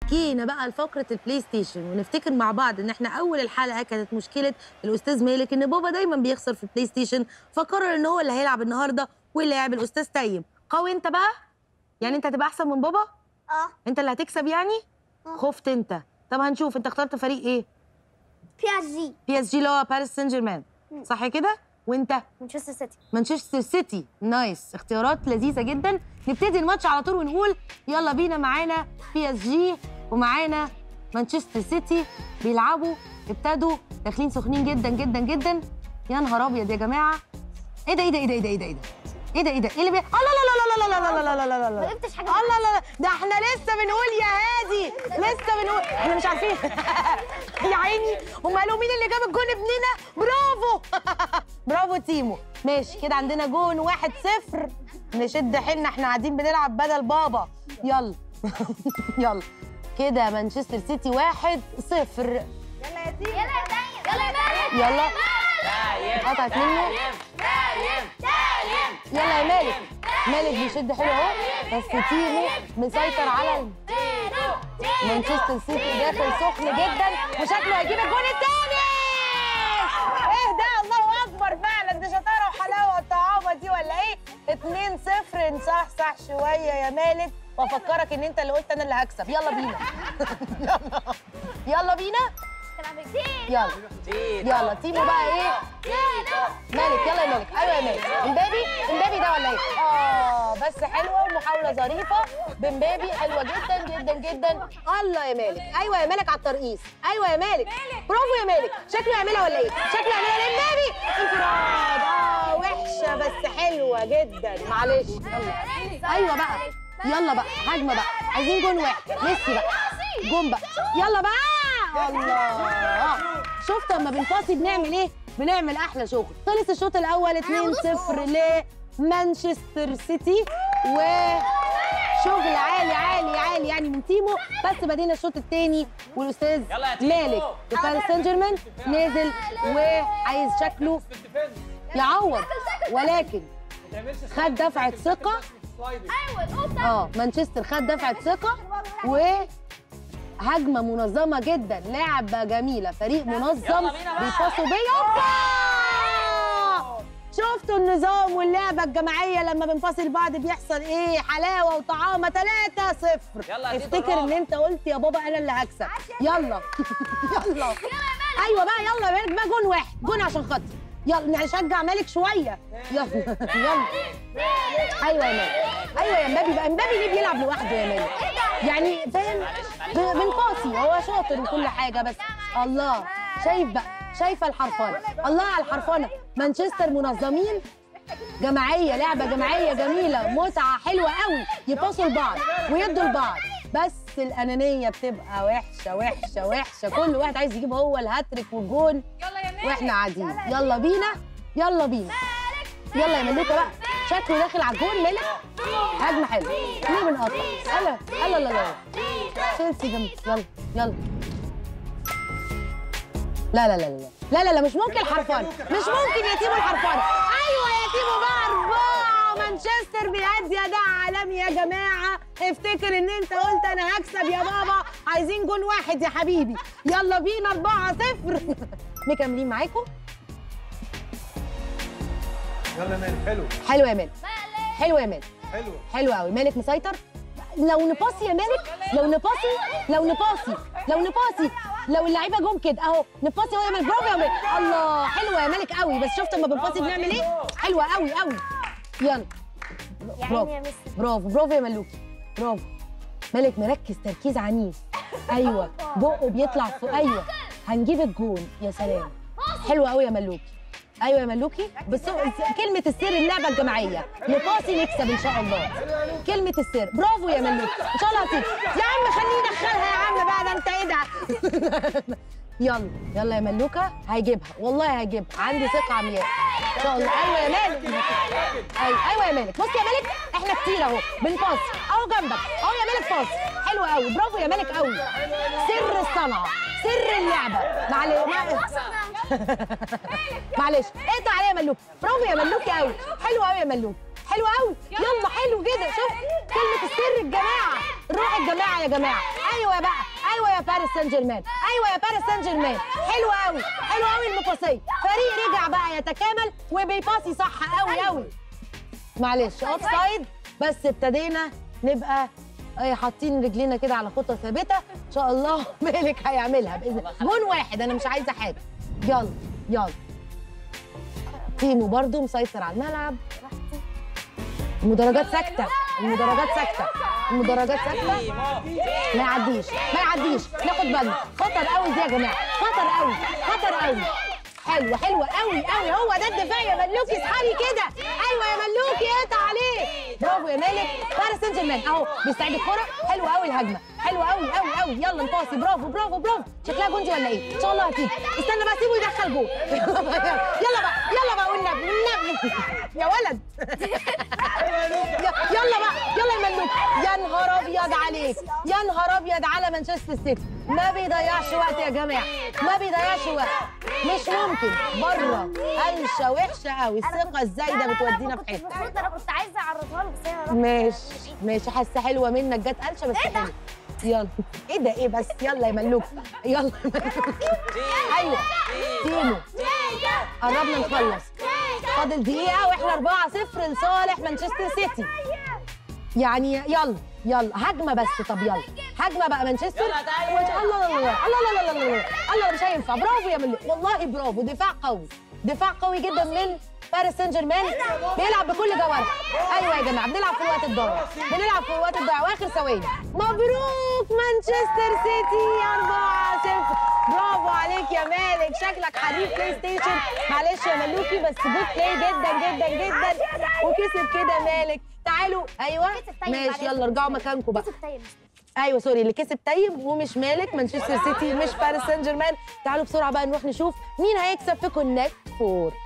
جينا بقى لفقره البلاي ستيشن ونفتكر مع بعض ان احنا اول الحلقه كانت مشكله الاستاذ مالك ان بابا دايما بيخسر في البلاي ستيشن فقرر ان هو اللي هيلعب النهارده واللي هيلعب الاستاذ تيم قوي انت بقى يعني انت هتبقى احسن من بابا اه انت اللي هتكسب يعني آه. خفت انت طب هنشوف انت اخترت فريق ايه بي اس جي بي اس جي اللي هو باريس سان جيرمان صح كده وانت مانشستر سيتي مانشستر سيتي نايس اختيارات لذيذه جدا نبتدي الماتش على طول ونقول يلا بينا معانا بي اس جي ومعانا مانشستر سيتي بيلعبوا ابتدوا داخلين سخنين جدا جدا جدا يا نهار ابيض يا جماعه ايه ده ايه ده ايه ده ايه ده ايه ده ايه ده ايه ده ايه ده ايه اللي بي... الله لا لا لا لا لا لا لا لا لا لا ما لا جبتش حاجه الله لا لا ده احنا لسه بنقول يا هادي لسه بنقول احنا مش عارفين يا عيني هم قالوا مين اللي جاب الجون ابننا برافو برافو تيمو ماشي كده عندنا جون واحد صفر نشد حيلنا احنا قاعدين بنلعب بدل بابا يلا يلا كده مانشستر سيتي واحد صفر يلا يا تيم يلا يا تيم يلا يا مالك يلا قطعت منه يلا يا مالك مالك بيشد حلو اهو بس تيمو مسيطر على ال- مانشستر سيتي داخل سخن جدا وشكله هيجيب الجون الثاني ايه ده الله اكبر فعلا دي شطاره وحلاوه الطعامه دي ولا ايه 2 0 نصحصح شويه يا مالك وافكرك ان انت اللي قلت انا اللي هكسب يلا بينا يلا يلا بينا يلا يلا تيمو بقى ايه مالك يلا يا مالك ايوه يا مالك امبابي امبابي ده ولا ايه اه بس حلوه ومحاوله ظريفه بامبابي حلوه جدا جدا جدا الله يا مالك ايوه يا مالك على الترقيص ايوه يا مالك برافو يا مالك شكله يعملها ولا ايه شكله يعملها امبابي انفراد اه وحشه بس حلوه جدا معلش يلا ايوه بقى يلا بقى هجمه بقى عايزين جون واحد ميسي بقى جون بقى يلا بقى الله شفت لما بنفاصي بنعمل ايه بنعمل احلى شغل خلص الشوط الاول 2-0 لمانشستر سيتي و شغل عالي عالي عالي يعني من تيمو بس بدينا الشوط الثاني والاستاذ يلا يا تيمو. مالك في باريس سان جيرمان نازل وعايز شكله يعوض ولكن خد دفعه ثقه اه مانشستر خد دفعه ثقه وهجمه منظمه جدا لعبه جميله فريق منظم بيباصوا بيا أوبا! شفتوا النظام واللعبه الجماعيه لما بنفاصل بعض بيحصل ايه حلاوه وطعامه 3 0 يلا يا تيتو افتكر ان بالراحة. انت قلت يا بابا انا اللي هكسب يلا يلا ايوه بقى يلا يا مالك بقى جون واحد جون عشان خاطري يلا نشجع مالك شويه يلا يلا ايوه يا مالك ايوه يا مبابي بقى مبابي ليه بيلعب لوحده يا مالك يعني فاهم ب- بنقاسي هو شاطر وكل حاجه بس الله شايف بقى شايفه الحرفانه الله على الحرفانه مانشستر منظمين جماعيه لعبه جماعيه جميله متعه حلوه قوي يباصوا لبعض ويدوا لبعض بس الانانيه بتبقى وحشه وحشه وحشه كل واحد عايز يجيب هو الهاتريك والجون واحنا قاعدين يلا بينا يلا بينا يلا يا ملوكه بقى شكله داخل على الجون ملك هجمه حلوه ليه بنقطع يلا يلا لا لا تشيلسي جنب يلا يلا لا لا لا لا لا لا لا مش ممكن حرفان مش ممكن يا تيمو الحرفان ايوه يا تيمو بقى اربعه مانشستر بيأدي اداء عالمي يا جماعه افتكر ان انت قلت انا هكسب يا بابا عايزين جون واحد يا حبيبي يلا بينا اربعه صفر مكملين معاكم يلا يا مالك حلو حلو يا مالك حلو يا مالك حلو حلو قوي مالك مسيطر لو نباصي يا مالك لو نباصي لو نباصي لو نباصي لو اللعيبه جم كده اهو نباصي اهو يا مالك برافو يا مالك الله حلوه يا مالك قوي بس شفت لما بنباصي بنعمل ايه حلوه قوي قوي يلا يا برافو عيني يا ميسي برافو برافو يا ملوكي برافو مالك مركز تركيز عنيف ايوه بقه بيطلع فوق ايوه هنجيب الجون يا سلام حلو قوي يا ملوكي ايوه يا ملوكي بس هو- كلمه السر اللعبه الجماعيه نقاصي نكسب ان شاء الله كلمه السر برافو يا ملوكي ان شاء الله هتيجي يا عم خليني ادخلها يا عم بقى ده انت ايه ده يلا يلا يا ملوكه هيجيبها والله هيجيبها عندي ثقه عمياء ان شاء الله ايوه يا مالك ايوه ايوه يا مالك بص يا مالك احنا كتير اهو بنباص اهو جنبك اهو يا مالك باص حلو قوي برافو يا مالك قوي سر الصنعه سر اللعبه معلش معلش اقطع عليا يا ملوك برافو يا ملوكي قوي حلو قوي يا ملوك حلو قوي يلا حلو كده شوف كلمه السر الجماعه روح الجماعه يا جماعه ايوه بقى ايوه يا باريس سان جيرمان ايوه يا باريس سان جيرمان حلو قوي حلو قوي المقاسيه فريق رجع بقى يتكامل وبيباصي صح قوي قوي معلش اوف سايد بس ابتدينا نبقى آه، حاطين رجلينا كده على خطه ثابته ان شاء الله مالك هيعملها باذن الله جون واحد انا مش عايزه حاجه يلا يلا تيمو برضو مسيطر على الملعب المدرجات ساكته المدرجات ساكته المدرجات ساكته ما يعديش ما يعديش ناخد بالنا خطر قوي دي يا جماعه خطر قوي خطر قوي حلوه حلوه قوي قوي هو ده الدفاع يا ملوكي اصحابي كده ايوه يا ملوكي اقطع عليه برافو يا مالك باريس سان جيرمان اهو بيستعد الكوره حلوه قوي الهجمه حلوه قوي قوي قوي يلا نباصي برافو برافو برافو شكلها جندي ولا ايه ان شاء الله هتيجي استنى بقى سيبه يدخل جول يلا بقى يلا بقى يلا بقى والنبي والنبي يا ولد ي- يلا بقى يلا يا ملوك يا نهار ابيض عليك يا نهار ابيض على مانشستر سيتي ما بيضيعش وقت يا جماعه ما بيضيعش وقت مش ممكن بره قلشه وحشه قوي الثقه الزايده بتودينا في حته المفروض انا كنت عايزه اعرضها له بس هي راحت. ماشي ماشي حاسه حلوه منك جت قلشه بس حلوه يلا ايه ده ايه بس يلا يا ملوك يلا يا ملوك ايوه تيمو قربنا نخلص فاضل دقيقه واحنا 4 0 لصالح مانشستر سيتي يعني يلا يلا هجمه بس طب يلا هجمه بقى مانشستر وجه- الله الله الله الله الله الله الله الله مش هينفع برافو يا ملوك والله برافو دفاع قوي دفاع قوي جدا من باريس سان جيرمان بيلعب بكل جوارحه ايوه يا جماعه بنلعب في الوقت الضايع بنلعب في الوقت الضايع واخر ثواني مبروك مانشستر سيتي 4 0 برافو عليك يا مالك شكلك حريف بلاي ستيشن معلش يا ملوكي بس جود بلاي جدا جدا جدا وكسب كده مالك تعالوا ايوه كسب طيب ماشي معلش. يلا ارجعوا مكانكم بقى كسب طيب ايوه سوري اللي كسب تيم ومش مالك مانشستر سيتي مش باريس سان جيرمان تعالوا بسرعه بقى نروح نشوف مين هيكسب في كونكت فور